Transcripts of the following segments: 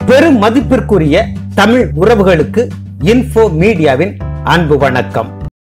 பெரும் மதிப்பிற்குரிய தமிழ் உறவுகளுக்கு இன்ஃபோ மீடியாவின் அன்பு வணக்கம்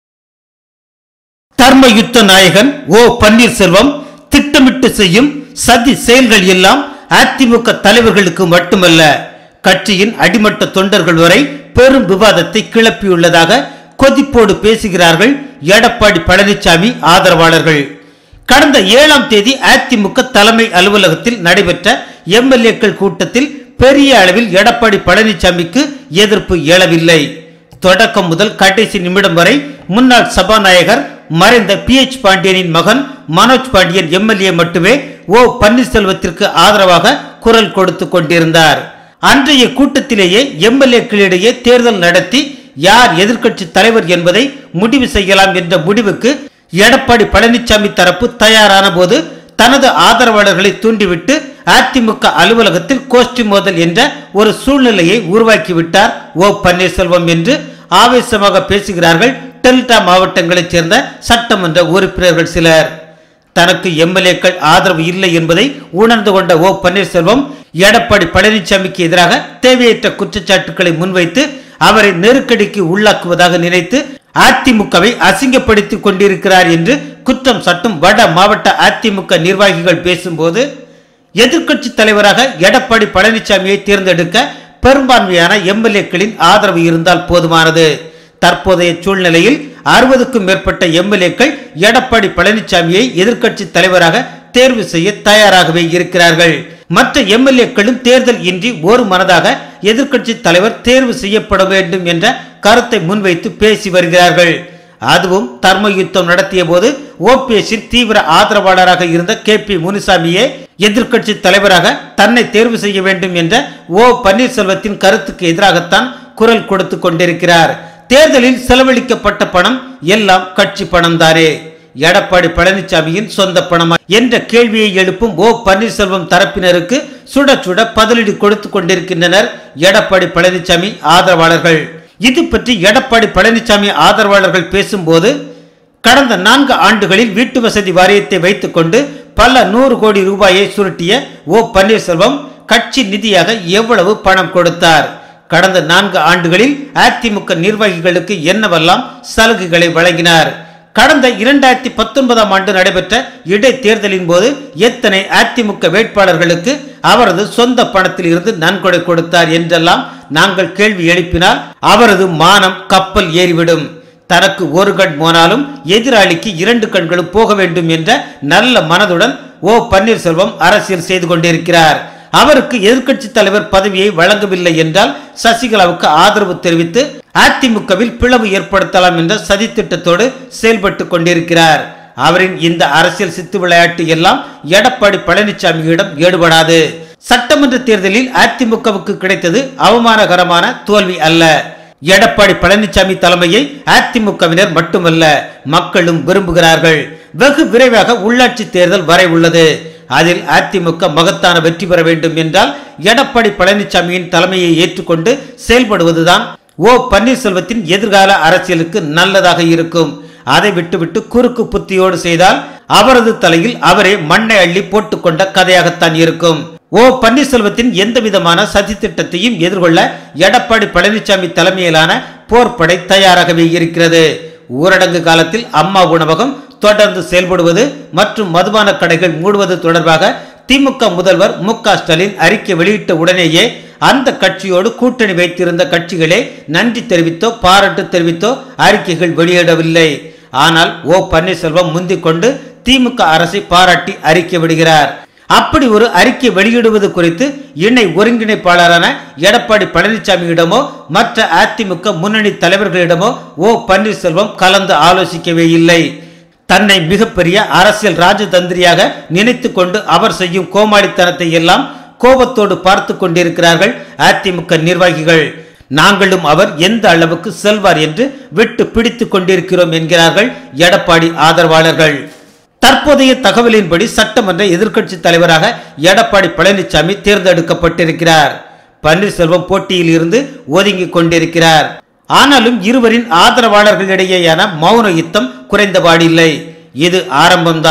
தர்ம யுத்த நாயகன் ஓ பன்னீர்செல்வம் திட்டமிட்டு செய்யும் சதி செயல்கள் எல்லாம் அதிமுக தலைவர்களுக்கு மட்டுமல்ல கட்சியின் அடிமட்ட தொண்டர்கள் வரை பெரும் விவாதத்தை கிளப்பியுள்ளதாக கொதிப்போடு பேசுகிறார்கள் எடப்பாடி பழனிசாமி ஆதரவாளர்கள் கடந்த ஏழாம் தேதி அதிமுக தலைமை அலுவலகத்தில் நடைபெற்ற எம்எல்ஏக்கள் கூட்டத்தில் பெரிய அளவில் எடப்பாடி பழனிசாமிக்கு எதிர்ப்பு எழவில்லை தொடக்கம் முதல் கடைசி நிமிடம் வரை முன்னாள் சபாநாயகர் மறைந்த பி எச் பாண்டியனின் மகன் மனோஜ் பாண்டியன் எம்எல்ஏ மட்டுமே ஓ பன்னீர்செல்வத்திற்கு ஆதரவாக குரல் கொடுத்து கொண்டிருந்தார் அன்றைய கூட்டத்திலேயே எம்எல்ஏக்களிடையே தேர்தல் நடத்தி யார் எதிர்க்கட்சி தலைவர் என்பதை முடிவு செய்யலாம் என்ற முடிவுக்கு எடப்பாடி பழனிசாமி தரப்பு தயாரான போது தனது ஆதரவாளர்களை தூண்டிவிட்டு அதிமுக அலுவலகத்தில் கோஷ்டி மோதல் என்ற ஒரு சூழ்நிலையை உருவாக்கிவிட்டார் ஓ பன்னீர்செல்வம் என்று ஆவேசமாக பேசுகிறார்கள் டெல்டா மாவட்டங்களைச் சேர்ந்த சட்டமன்ற உறுப்பினர்கள் சிலர் தனக்கு எம்எல்ஏக்கள் ஆதரவு இல்லை என்பதை உணர்ந்து கொண்ட ஓ பன்னீர்செல்வம் எடப்பாடி பழனிசாமிக்கு எதிராக தேவையற்ற குற்றச்சாட்டுக்களை முன்வைத்து அவரை நெருக்கடிக்கு உள்ளாக்குவதாக நினைத்து அதிமுகவை அசிங்கப்படுத்திக் கொண்டிருக்கிறார் என்று குற்றம் சாட்டும் வட மாவட்ட அதிமுக நிர்வாகிகள் பேசும்போது எதிர்க்கட்சி தலைவராக எடப்பாடி பழனிசாமியை தேர்ந்தெடுக்க பெரும்பான்மையான எம்எல்ஏக்களின் ஆதரவு இருந்தால் போதுமானது தற்போதைய சூழ்நிலையில் அறுபதுக்கும் மேற்பட்ட எம்எல்ஏக்கள் எடப்பாடி பழனிசாமியை எதிர்க்கட்சி தலைவராக தேர்வு செய்ய தயாராகவே இருக்கிறார்கள் மற்ற எம்எல்ஏக்களும் தேர்தல் இன்றி ஒரு மனதாக எதிர்க்கட்சி தலைவர் தேர்வு செய்யப்பட வேண்டும் என்ற கருத்தை முன்வைத்து பேசி வருகிறார்கள் அதுவும் தர்ம யுத்தம் நடத்திய போது ஓபிஎஸ்ஸின் தீவிர ஆதரவாளராக இருந்த கே பி முனுசாமியே எதிர்க்கட்சி தலைவராக தன்னை தேர்வு செய்ய வேண்டும் என்ற ஓ பன்னீர்செல்வத்தின் கருத்துக்கு எதிராகத்தான் குரல் கொடுத்து கொண்டிருக்கிறார் தேர்தலில் செலவழிக்கப்பட்ட பணம் எல்லாம் கட்சி பணம் தானே எடப்பாடி பழனிசாமியின் சொந்த பணமா என்ற கேள்வியை எழுப்பும் ஓ பன்னீர்செல்வம் தரப்பினருக்கு சுட சுட பதிலடி கொடுத்து கொண்டிருக்கின்றனர் எடப்பாடி பழனிசாமி ஆதரவாளர்கள் இது பற்றி எடப்பாடி பழனிசாமி ஆதரவாளர்கள் பேசும்போது கடந்த நான்கு ஆண்டுகளில் வீட்டு வசதி வாரியத்தை வைத்துக்கொண்டு பல நூறு கோடி ரூபாயை சுருட்டிய ஓ பன்னீர்செல்வம் கட்சி நிதியாக எவ்வளவு பணம் கொடுத்தார் கடந்த நான்கு ஆண்டுகளில் அதிமுக நிர்வாகிகளுக்கு என்னவெல்லாம் சலுகைகளை வழங்கினார் கடந்த இரண்டாயிரத்தி பத்தொன்பதாம் ஆண்டு நடைபெற்ற இடைத்தேர்தலின் போது எத்தனை அதிமுக வேட்பாளர்களுக்கு அவரது சொந்த பணத்தில் இருந்து நன்கொடை கொடுத்தார் என்றெல்லாம் நாங்கள் கேள்வி எழுப்பினால் அவரது மானம் கப்பல் ஏறிவிடும் தனக்கு ஒரு கண் போனாலும் எதிராளிக்கு இரண்டு கண்களும் போக வேண்டும் என்ற நல்ல மனதுடன் ஓ பன்னீர்செல்வம் அரசியல் செய்து கொண்டிருக்கிறார் அவருக்கு எதிர்க்கட்சி தலைவர் பதவியை வழங்கவில்லை என்றால் சசிகலாவுக்கு ஆதரவு தெரிவித்து அதிமுகவில் பிளவு ஏற்படுத்தலாம் என்ற சதித்திட்டத்தோடு செயல்பட்டு கொண்டிருக்கிறார் அவரின் இந்த அரசியல் சித்து விளையாட்டு எல்லாம் எடப்பாடி பழனிசாமியிடம் ஈடுபடாது சட்டமன்ற தேர்தலில் அதிமுகவுக்கு கிடைத்தது அவமானகரமான தோல்வி அல்ல எடப்பாடி பழனிசாமி தலைமையை அதிமுகவினர் மட்டுமல்ல மக்களும் விரும்புகிறார்கள் வெகு விரைவாக உள்ளாட்சி தேர்தல் வரை உள்ளது அதில் அதிமுக மகத்தான வெற்றி பெற வேண்டும் என்றால் எடப்பாடி பழனிசாமியின் தலைமையை ஏற்றுக்கொண்டு செயல்படுவதுதான் ஓ பன்னீர்செல்வத்தின் எதிர்கால அரசியலுக்கு நல்லதாக இருக்கும் அதை விட்டுவிட்டு குறுக்கு புத்தியோடு செய்தால் அவரது தலையில் அவரே மண்ணை அள்ளி போட்டுக்கொண்ட கதையாகத்தான் இருக்கும் ஓ பன்னீர்செல்வத்தின் எந்த விதமான சதி திட்டத்தையும் எதிர்கொள்ள எடப்பாடி பழனிசாமி தலைமையிலான போர்ப்படை தயாராகவே இருக்கிறது ஊரடங்கு காலத்தில் அம்மா உணவகம் தொடர்ந்து செயல்படுவது மற்றும் மதுபான கடைகள் மூடுவது தொடர்பாக திமுக முதல்வர் மு க ஸ்டாலின் அறிக்கை வெளியிட்ட உடனேயே அந்த கட்சியோடு கூட்டணி வைத்திருந்த கட்சிகளே நன்றி தெரிவித்தோ பாராட்டு தெரிவித்தோ அறிக்கைகள் வெளியிடவில்லை ஆனால் ஓ பன்னீர்செல்வம் முந்திக் கொண்டு திமுக அரசை பாராட்டி அறிக்கை விடுகிறார் அப்படி ஒரு அறிக்கை வெளியிடுவது குறித்து இணை ஒருங்கிணைப்பாளரான எடப்பாடி பழனிசாமியிடமோ மற்ற அதிமுக முன்னணி தலைவர்களிடமோ ஓ பன்னீர்செல்வம் கலந்து ஆலோசிக்கவே இல்லை தன்னை மிகப்பெரிய அரசியல் ராஜதந்திரியாக நினைத்து கொண்டு அவர் செய்யும் கோமாளித்தனத்தை எல்லாம் கோபத்தோடு பார்த்து கொண்டிருக்கிறார்கள் அதிமுக நிர்வாகிகள் நாங்களும் அவர் எந்த அளவுக்கு செல்வார் என்று விட்டு பிடித்துக் கொண்டிருக்கிறோம் என்கிறார்கள் எடப்பாடி ஆதரவாளர்கள் தற்போதைய தகவலின்படி சட்டமன்ற எதிர்க்கட்சி தலைவராக எடப்பாடி பழனிசாமி தேர்ந்தெடுக்கப்பட்டிருக்கிறார் பன்னீர்செல்வம் போட்டியில் இருந்து ஒதுங்கி கொண்டிருக்கிறார் ஆனாலும் இருவரின் ஆதரவாளர்களிடையேயான மௌன யுத்தம் குறைந்தபாடில்லை இது ஆரம்பம்தான்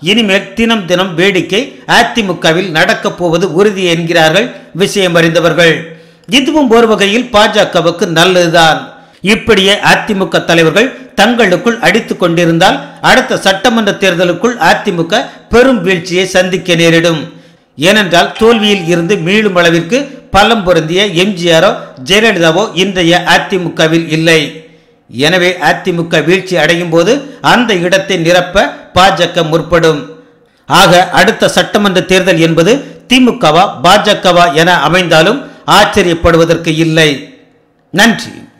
இனிமேல் தினம் தினம் வேடிக்கை அதிமுகவில் நடக்கப் போவது உறுதி என்கிறார்கள் விஷயம் அறிந்தவர்கள் இதுவும் ஒரு வகையில் பாஜகவுக்கு நல்லதுதான் இப்படியே அதிமுக தலைவர்கள் தங்களுக்குள் அடித்துக் கொண்டிருந்தால் அடுத்த சட்டமன்ற தேர்தலுக்குள் அதிமுக பெரும் வீழ்ச்சியை சந்திக்க நேரிடும் ஏனென்றால் தோல்வியில் இருந்து மீளும் அளவிற்கு பலம் பொருந்திய எம்ஜிஆரோ ஜெயலலிதாவோ இன்றைய அதிமுகவில் இல்லை எனவே அதிமுக வீழ்ச்சி அடையும் போது அந்த இடத்தை நிரப்ப பாஜக முற்படும் ஆக அடுத்த சட்டமன்ற தேர்தல் என்பது திமுகவா பாஜகவா என அமைந்தாலும் ஆச்சரியப்படுவதற்கு இல்லை நன்றி